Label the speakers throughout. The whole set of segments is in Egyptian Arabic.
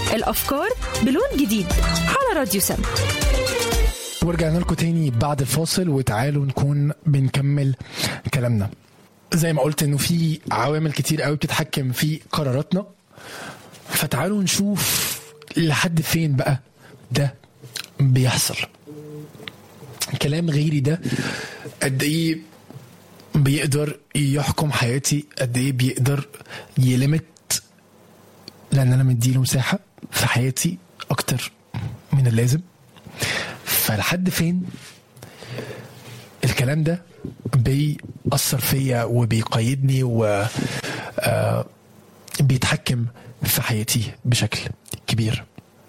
Speaker 1: الأفكار بلون جديد على راديو سم
Speaker 2: ورجعنا لكم تاني بعد الفاصل وتعالوا نكون بنكمل كلامنا زي ما قلت انه في عوامل كتير قوي بتتحكم في قراراتنا فتعالوا نشوف لحد فين بقى ده بيحصل كلام غيري ده قد ايه بيقدر يحكم حياتي قد ايه بيقدر يلمت لان انا مديله مساحه في حياتي اكتر من اللازم فلحد فين الكلام ده بيأثر فيا وبيقيدني و آه، بيتحكم في حياتي بشكل كبير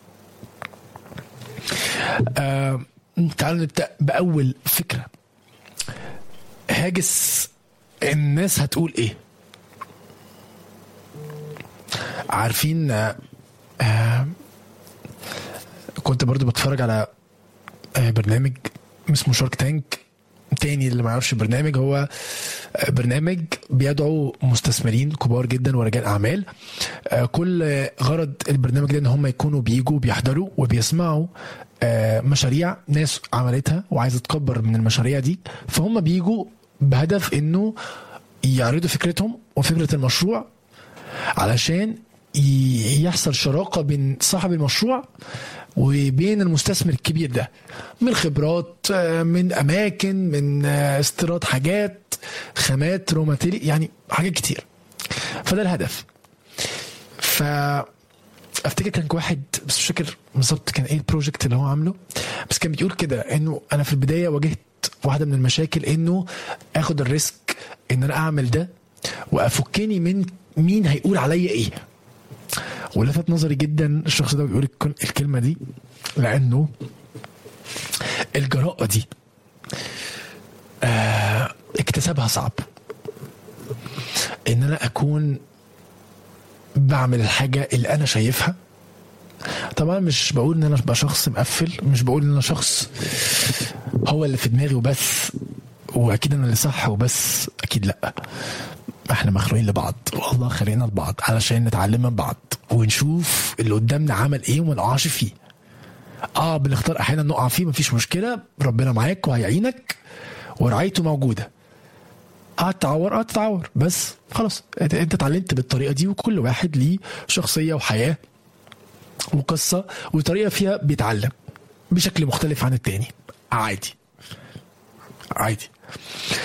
Speaker 2: آه، تعالوا نبدأ بأول فكرة هاجس الناس هتقول ايه عارفين آه، آه، كنت برضو بتفرج على آه، برنامج اسمه شارك تانك تاني اللي ما يعرفش البرنامج هو آه، برنامج بيدعو مستثمرين كبار جدا ورجال اعمال آه، كل آه، غرض البرنامج ده ان هم يكونوا بيجوا بيحضروا وبيسمعوا آه، مشاريع ناس عملتها وعايزه تكبر من المشاريع دي فهم بيجوا بهدف انه يعرضوا فكرتهم وفكره المشروع علشان ي- يحصل شراكه بين صاحب المشروع وبين المستثمر الكبير ده من خبرات آه، من اماكن من آه، استيراد حاجات خامات رو ماتيريال يعني حاجات كتير فده الهدف ف افتكر كان واحد بس مش فاكر بالظبط كان ايه البروجكت اللي هو عامله بس كان بيقول كده انه انا في البدايه واجهت واحده من المشاكل انه اخد الريسك ان انا اعمل ده وافكني من مين هيقول عليا ايه ولفت نظري جدا الشخص ده بيقول الك- الكلمه دي لانه الجراءه دي آه اكتسابها صعب ان انا اكون بعمل الحاجه اللي انا شايفها طبعا مش بقول ان انا ابقى شخص مقفل مش بقول ان انا شخص هو اللي في دماغي وبس واكيد انا اللي صح وبس اكيد لا احنا مخلوقين لبعض والله خلينا لبعض علشان نتعلم من بعض ونشوف اللي قدامنا عمل ايه وما نقعش فيه اه بنختار احيانا نقع فيه مفيش مشكله ربنا معاك وهيعينك ورعايته موجوده هتتعور اه تتعور بس خلاص انت انت اتعلمت بالطريقه دي وكل واحد ليه شخصيه وحياه وقصه وطريقه فيها بيتعلم بشكل مختلف عن التاني عادي عادي